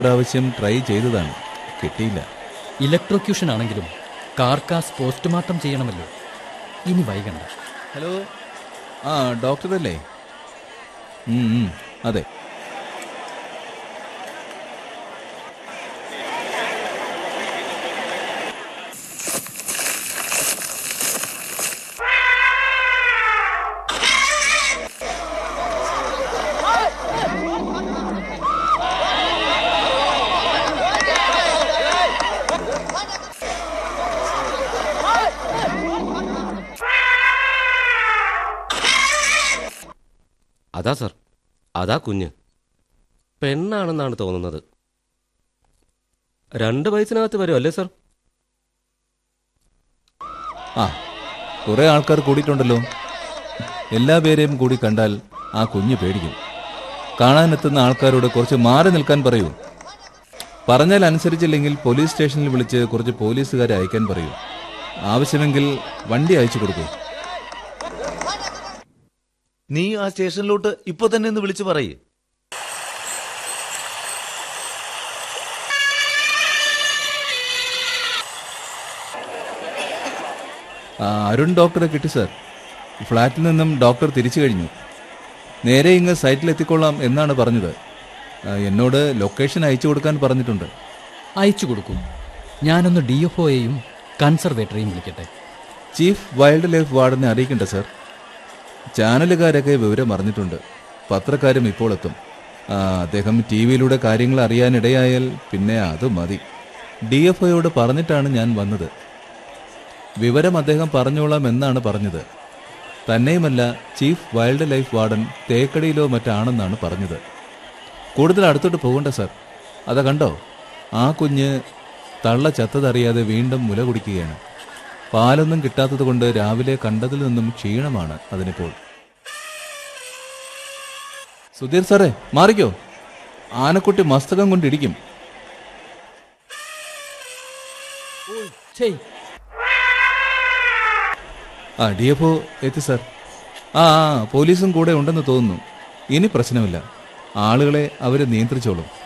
പ്രാവശ്യം ട്രൈ ചെയ്തതാണ് കിട്ടിയില്ല ഇലക്ട്രോക്യൂഷൻ ആണെങ്കിലും കാർക്കാസ് പോസ്റ്റ്മോർട്ടം ചെയ്യണമല്ലോ ഇനി വൈകണ്ട ഹലോ ആ ഡോക്ടറല്ലേ ഉം, ഉം, അതെ അതാ സർ അതാ കുഞ്ഞ് പെണ്ണാണെന്നാണ് തോന്നുന്നത് രണ്ട് വയസ്സിനകത്ത് വരും അല്ലേ സർ ആ കുറെ ആൾക്കാർ കൂടിയിട്ടുണ്ടല്ലോ എല്ലാ പേരെയും കൂടി കണ്ടാൽ ആ കുഞ്ഞ് പേടിക്കും കാണാനെത്തുന്ന ആൾക്കാരോട് കുറച്ച് മാറി നിൽക്കാൻ പറയൂ പറഞ്ഞാൽ അനുസരിച്ചില്ലെങ്കിൽ പോലീസ് സ്റ്റേഷനിൽ വിളിച്ച് കുറച്ച് പോലീസുകാരെ അയക്കാൻ പറയൂ ആവശ്യമെങ്കിൽ വണ്ടി അയച്ചു കൊടുക്കൂ നീ ആ സ്റ്റേഷനിലോട്ട് ഇപ്പൊ തന്നെ ഒന്ന് വിളിച്ചു പറയേ ആ, അരുൺ ഡോക്ടറെ കിട്ടി സാർ ഫ്ലാറ്റിൽ നിന്നും ഡോക്ടർ തിരിച്ചു കഴിഞ്ഞു നേരെ ഇങ്ങ് സൈറ്റിലെത്തിക്കൊള്ളാം എന്നാണ് പറഞ്ഞത് ആ, എന്നോട് ലൊക്കേഷൻ അയച്ചു കൊടുക്കാൻ പറഞ്ഞിട്ടുണ്ട് അയച്ചു കൊടുക്കും ഞാനൊന്ന് ഡി എഫ് ഒയെയും കൺസർവേറ്ററെയും വിളിക്കട്ടെ ചീഫ് വൈൽഡ് ലൈഫ് വാർഡനെ അറിയിക്കണ്ട സാർ ചാനലുകാരൊക്കെ വിവരം അറിഞ്ഞിട്ടുണ്ട് പത്രക്കാരും ഇപ്പോൾ എത്തും ആ, അദ്ദേഹം ടി വിയിലൂടെ കാര്യങ്ങൾ അറിയാനിടയായാൽ പിന്നെ അത് മതി ഡി എഫ് ഐയോട് പറഞ്ഞിട്ടാണ് ഞാൻ വന്നത് വിവരം അദ്ദേഹം പറഞ്ഞോളാം എന്നാണ് പറഞ്ഞത് തന്നെയുമല്ല ചീഫ് വൈൽഡ് ലൈഫ് വാർഡൻ തേക്കടിയിലോ മറ്റാണെന്നാണ് പറഞ്ഞത് കൂടുതൽ അടുത്തോട്ട് പോകണ്ട സാർ അതാ കണ്ടോ ആ കുഞ്ഞ് തള്ള ചത്തതറിയാതെ വീണ്ടും മുല കുടിക്കുകയാണ് പാലൊന്നും കിട്ടാത്തത് കൊണ്ട് രാവിലെ കണ്ടതിൽ നിന്നും ക്ഷീണമാണ് അതിനിപ്പോൾ സുധീർ സാറേ മാറിക്കോ ആനക്കുട്ടി മസ്തകം കൊണ്ടിടിക്കും ചെയ് ആ ഡി എഫ് ഒ എത്തി സാർ ആ ആ പോലീസും കൂടെ ഉണ്ടെന്ന് തോന്നുന്നു ഇനി പ്രശ്നമില്ല ആളുകളെ അവർ നിയന്ത്രിച്ചോളും